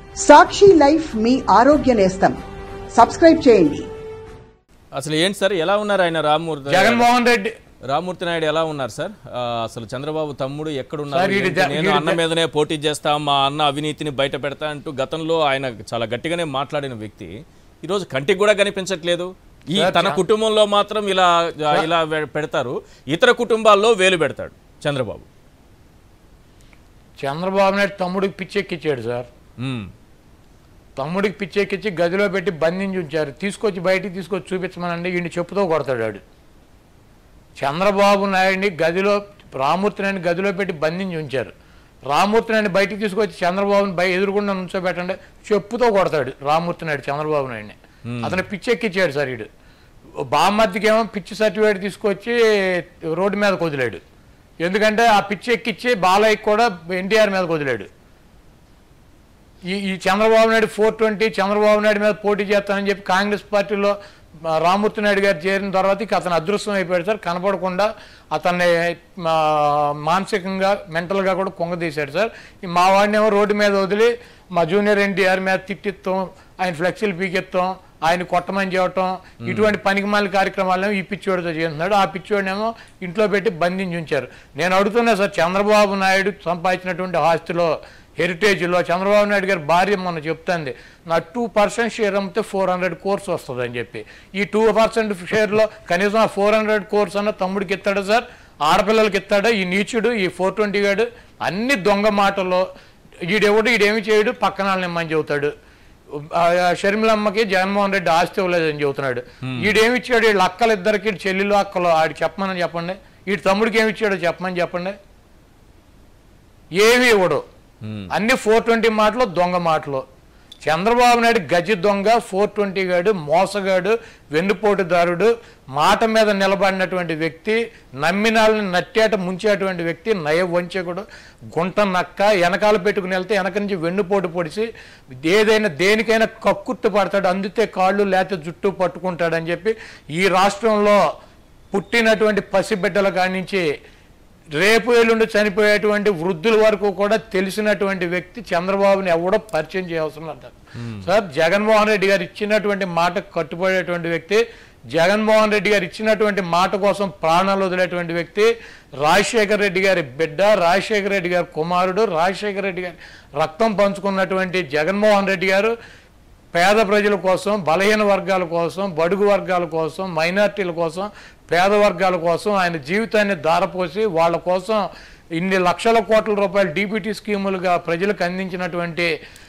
సాక్షి life మీ ఆరోగ్య నేస్తం subscribe చేయండి అసలు ఏంటి సార్ ఎలా ఉన్నారు ఆయన రామ్మూర్తి జగన్మోహన్ రెడ్డి రామ్మూర్తి నాయుడు ఎలా ఉన్నారు సార్ ఆ, అసలు చంద్రబాబు తమ్ముడు ఎక్కడున్నారు సార్, ఈడు ఏంటి? జ- నేను ఈడు అన్న జ- మీదనే పోటీ చేస్తా మా అన్న అవినీతిని బయట పెడతా అంటూ గతంలో ఆయన చాలా గట్టిగానే మాట్లాడిన వ్యక్తి ఈరోజు కంటికి కూడా కనిపించట్లేదు ఈ సార్, తన చా- కుటుంబంలో మాత్రం ఇలా ఇలా వె- పెడతారు ఇతర కుటుంబాల్లో వేలు పెడతాడు చంద్రబాబు చంద్రబాబు నాయుడు తమ్ముడికి పిచ్చెక్కిచ్చాడు సార్ ఉమ్, తమ్ముడికి పిచ్చెక్కిచ్చి గదిలో పెట్టి బంధించి ఉంచారు తీసుకొచ్చి బయటికి తీసుకొచ్చి చూపించమనండి ఈయన చెప్పుతో కొడతాడు వాడు చంద్రబాబు నాయుడిని గదిలో రామూర్తి నాయుడిని గదిలో పెట్టి బంధించి ఉంచారు రామూర్తి నాయుడిని బయటికి తీసుకొచ్చి చంద్రబాబుని బయ ఎదురుకుండా నుంచోబెట్టండి చెప్పుతో కొడతాడు రామూర్తి నాయుడు చంద్రబాబు నాయుడిని అతను పిచ్చెక్కిచ్చాడు సార్ వీడు బామ్మద్దికి ఏమో పిచ్చి సర్టిఫికేట్ తీసుకొచ్చి రోడ్డు మీద వదిలాడు ఎందుకంటే ఆ పిచ్చి ఎక్కిచ్చి బాలయ్యకి కూడా ఎన్టీఆర్ మీద వదిలాడు ఈ ఈ చంద్రబాబు నాయుడు ఫోర్ ట్వంటీ చంద్రబాబు నాయుడు మీద పోటీ చేస్తానని చెప్పి కాంగ్రెస్ పార్టీలో ఆ, రామూర్తి నాయుడు గారు చేరిన తర్వాత ఇక అతను అదృష్టం అయిపోయాడు సార్ కనపడకుండా అతన్ని ఆ, మానసికంగా మెంటల్గా కూడా కొంగదీశాడు సార్ ఈ మా వాడినేమో రోడ్డు మీద వదిలి మా జూనియర్ ఎన్టీఆర్ మీద తిట్టిస్తాం ఆయన ఫ్లెక్సీలు పీకెత్తాం ఆయన కొట్టమని చెప్పటం ఇటువంటి పనికిమాల కార్యక్రమాలను ఈ పిచ్చివాడితో చేస్తున్నాడు ఆ పిచ్చివాడినేమో ఇంట్లో పెట్టి బంధించి ఉంచారు నేను అడుగుతున్నా సార్ చంద్రబాబు నాయుడు సంపాదించినటువంటి ఆస్తిలో హెరిటేజ్లో చంద్రబాబు నాయుడు గారి భార్య మొన్న చెప్తుంది నా టూ పర్సెంట్ షేర్ అమ్మితే ఫోర్ హండ్రెడ్ కోర్స్ వస్తుంది అని చెప్పి ఈ టూ పర్సెంట్ షేర్లో కనీసం ఆ ఫోర్ హండ్రెడ్ కోర్స్ అన్న తమ్ముడికి ఇస్తాడు సార్ ఆడపిల్లలకి ఇస్తాడు ఈ నీచుడు ఈ ఫోర్ ట్వంటీ గాడు అన్ని దొంగ మాటల్లో ఈడెవడు ఈడేమి చేయడు పక్కన వాళ్ళని ఇమ్మని చెబుతాడు ఆ, షర్మిలమ్మకి జగన్మోహన్ రెడ్డి ఆస్తి ఇవ్వలేదని చెబుతున్నాడు ఈడేమి ఇచ్చాడు వీళ్ళ అక్కలు ఇద్దరికి చెల్లెలు అక్కలు ఆడి చెప్పమని చెప్పండి వీడి తమ్ముడికి ఏమి ఇచ్చాడో చెప్పమని చెప్పండి ఏమి ఇవ్వడు అన్ని ఫోర్ ట్వంటీ మాటలు దొంగ మాటలు చంద్రబాబు నాయుడు గజి దొంగ ఫోర్ ట్వంటీ గాడు మోసగాడు వెన్నుపోటుదారుడు మాట మీద నిలబడినటువంటి వ్యక్తి నమ్మినాలని నట్టేట ముంచేటువంటి వ్యక్తి నయ వంచకుడు గుంట నక్క వెనకాల పెట్టుకుని వెళ్తే వెనక నుంచి వెన్నుపోటు పొడిచి ఏదైనా దేనికైనా కక్కుర్తి పడతాడు అందితే కాళ్ళు లేకపోతే జుట్టు పట్టుకుంటాడని చెప్పి ఈ రాష్ట్రంలో పుట్టినటువంటి పసిబిడ్డల కాడి నుంచి రేపు ఎల్లుండి చనిపోయేటువంటి వృద్ధుల వరకు కూడా తెలిసినటువంటి వ్యక్తి చంద్రబాబుని ఎవడో పరిచయం చేయవసరం లేదు సార్ జగన్మోహన్ రెడ్డి గారు ఇచ్చినటువంటి మాట కట్టుబడేటువంటి వ్యక్తి జగన్మోహన్ రెడ్డి గారు ఇచ్చినటువంటి మాట కోసం ప్రాణాలు వదిలేటువంటి వ్యక్తి రాజశేఖర రెడ్డి గారి బిడ్డ రాజశేఖర రెడ్డి గారి కుమారుడు రాజశేఖర రెడ్డి గారి రక్తం పంచుకున్నటువంటి జగన్మోహన్ రెడ్డి గారు పేద ప్రజల కోసం బలహీన వర్గాల కోసం బడుగు వర్గాల కోసం మైనార్టీల కోసం పేద వర్గాల కోసం ఆయన జీవితాన్ని దారపోసి వాళ్ళ కోసం ఇన్ని లక్షల కోట్ల రూపాయలు డీబీటీ స్కీములుగా ప్రజలకు అందించినటువంటి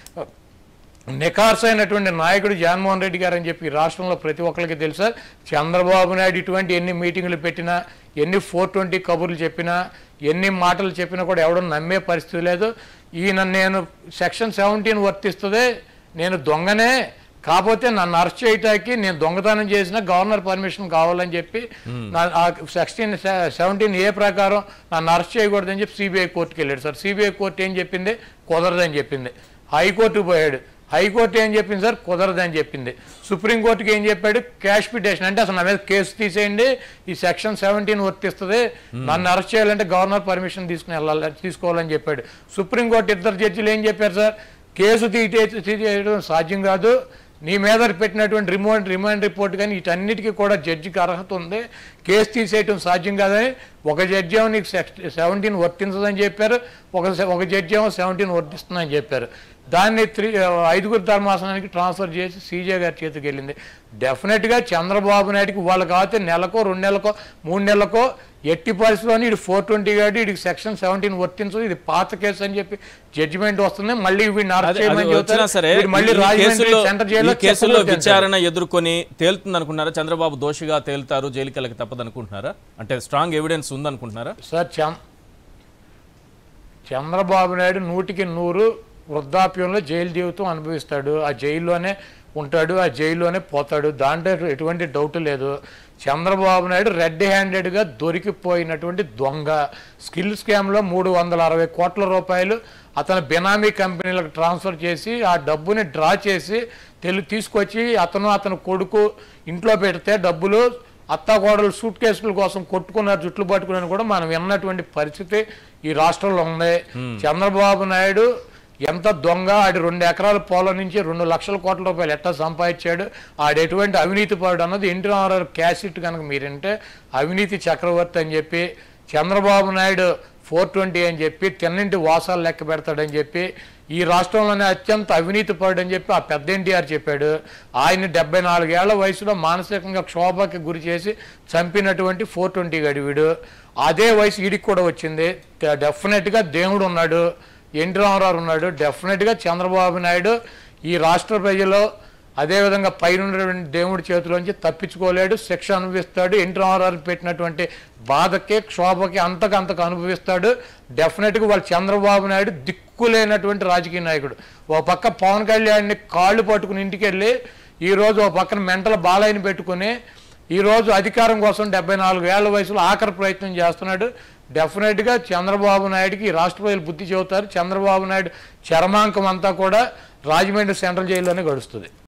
నిఖార్సైనటువంటి నాయకుడు జగన్మోహన్ రెడ్డి గారు అని చెప్పి ఈ రాష్ట్రంలో ప్రతి ఒక్కరికి తెలుసా చంద్రబాబు నాయుడు ఇటువంటి ఎన్ని మీటింగులు పెట్టినా ఎన్ని ఫోర్ ట్వంటీ కబుర్లు చెప్పినా ఎన్ని మాటలు చెప్పినా కూడా ఎవడో నమ్మే పరిస్థితి లేదు ఈయన నేను సెక్షన్ సెవెంటీన్ వర్తిస్తుంది నేను దొంగనే కాకపోతే నన్ను అరెస్ట్ చేయటానికి నేను దొంగతనం చేసిన గవర్నర్ పర్మిషన్ కావాలని చెప్పి నా- ఆ సెక్షన్ సెవెంటీన్ ఏ ప్రకారం నన్ను అరెస్ట్ చేయకూడదని చెప్పి సిబిఐ కోర్టుకి వెళ్ళాడు సార్ సిబిఐ కోర్టు ఏం చెప్పింది కుదరదని చెప్పింది హైకోర్టుకు పోయాడు హైకోర్టు ఏం చెప్పింది సార్ కుదరదని చెప్పింది సుప్రీంకోర్టుకి ఏం చెప్పాడు క్యాష్ పిటేషన్ అంటే అసలు నా మీద కేసు తీసేయండి ఈ సెక్షన్ సెవెంటీన్ వర్తిస్తుంది నన్ను అరెస్ట్ చేయాలంటే గవర్నర్ పర్మిషన్ తీసుకుని వెళ్ళాలి తీసుకోవాలని చెప్పాడు సుప్రీంకోర్టు ఇద్దరు జడ్జిలు ఏం చెప్పారు సార్ కేసు తీటే తీయడం సాధ్యం కాదు నీ మీద పెట్టినటువంటి రిమోట్ రిమాండ్ రిపోర్ట్ కానీ వీటన్నిటికీ కూడా జడ్జికి అర్హత ఉంది కేసు తీసేయటం సాధ్యం కాదని ఒక జడ్జి ఏమో నీకు సెవెంటీన్ వర్తించదని చెప్పారు ఒక ఒక జడ్జి ఏమో సెవెంటీన్ వర్తిస్తుందని చెప్పారు దాన్ని త్రీ ఐదుగురు ధర్మాసనానికి ట్రాన్స్ఫర్ చేసి సీజే గారి చేతికి వెళ్ళింది డెఫినెట్గా చంద్రబాబు నాయుడికి వాళ్ళు కాకపోతే నెలకో రెండు నెలకో మూడు నెలలకో ఎట్టి పరిస్థితుల్లోని ఇది ఫోర్ ట్వంటీ గాడి వీడికి సెక్షన్ సెవెంటీన్ వర్తించదు ఇది పాత కేసు అని చెప్పి జడ్జిమెంట్ వస్తుంది మళ్ళీ వీడిని అరెస్ట్ అదే- అది చేయమని వచ్చినా చెబుతారు. సరే వీడు మళ్ళీ ఈ రాజమండ్రి కేసులో- సెంటర్ ఈ జైల్లో కేసులో చెప్పులు తింటారు. విచారణ ఎదుర్కొని తేలుతుంది అనుకుంటున్నారా చంద్రబాబు దోషిగా తేలుతారు జైలుకి వెళ్ళక తప్పదు అనుకుంటున్నారా అంటే స్ట్రాంగ్ ఎవిడెన్స్ ఉందనుకుంటున్నారా సార్ చం చంద్రబాబు నాయుడు నూటికి నూరు వృద్ధాప్యంలో జైలు జీవితం అనుభవిస్తాడు ఆ జైల్లోనే ఉంటాడు ఆ జైల్లోనే పోతాడు దాంట్లో ఎటువంటి డౌట్ లేదు చంద్రబాబు నాయుడు రెడ్ హ్యాండెడ్గా దొరికిపోయినటువంటి దొంగ స్కిల్ స్కామ్లో మూడు వందల అరవై కోట్ల రూపాయలు అతను బినామీ కంపెనీలకు ట్రాన్స్ఫర్ చేసి ఆ డబ్బుని డ్రా చేసి తెలు తీసుకొచ్చి అతను అతని కొడుకు ఇంట్లో పెడితే డబ్బులు అత్తాకోడలు సూట్ కేసుల కోసం కొట్టుకున్నారు జుట్లు పట్టుకున్నారు కూడా మనం విన్నటువంటి పరిస్థితి ఈ రాష్ట్రంలో ఉంది చంద్రబాబు నాయుడు ఎంత దొంగ ఆడి రెండు ఎకరాల పొలం నుంచి రెండు లక్షల కోట్ల రూపాయలు ఎట్టా సంపాదించాడు ఆడు ఎటువంటి అవినీతి పరుడు అన్నది ఎన్టీ రామారావు క్యాసెట్ కనుక మీరంటే అవినీతి చక్రవర్తి అని చెప్పి చంద్రబాబు నాయుడు ఫోర్ ట్వంటీ అని చెప్పి తిన్నింటి వాసాలు లెక్క పెడతాడని చెప్పి ఈ రాష్ట్రంలోనే అత్యంత అవినీతి పరుడు అని చెప్పి ఆ పెద్ద ఎన్టీఆర్ చెప్పాడు ఆయన డెబ్బై నాలుగేళ్ల వయసులో మానసికంగా క్షోభకి గురి చేసి చంపినటువంటి ఫోర్ ట్వంటీ గడివిడు అదే వయసు వీడికి కూడా వచ్చింది డ- డెఫినెట్గా దేవుడు ఉన్నాడు ఎన్టీ రామారావు ఉన్నాడు డెఫినెట్గా చంద్రబాబు నాయుడు ఈ రాష్ట్ర ప్రజలు అదేవిధంగా పైనున్నటువంటి దేవుడి చేతిలోంచి తప్పించుకోలేడు శిక్ష అనుభవిస్తాడు ఎన్టీ రామారావు పెట్టినటువంటి బాధకి క్షోభకి అంతకు అంతకు అనుభవిస్తాడు డెఫినెట్గా వాళ్ళు చంద్రబాబు నాయుడు దిక్కులేనటువంటి రాజకీయ నాయకుడు ఓ పక్క పవన్ కళ్యాణ్ని కాళ్ళు పట్టుకుని ఇంటికి వెళ్ళి ఈరోజు ఓ పక్కన మెంటల బాలయ్యని పెట్టుకుని ఈరోజు అధికారం కోసం డెబ్బై నాలుగు ఏళ్ల వయసులో ఆఖరి ప్రయత్నం చేస్తున్నాడు డెఫినెట్గా చంద్రబాబు నాయుడుకి ఈ రాష్ట్ర ప్రజలు బుద్ధి చెబుతారు చంద్రబాబు నాయుడు చరమాంకం అంతా కూడా రాజమండ్రి సెంట్రల్ జైల్లోనే గడుస్తుంది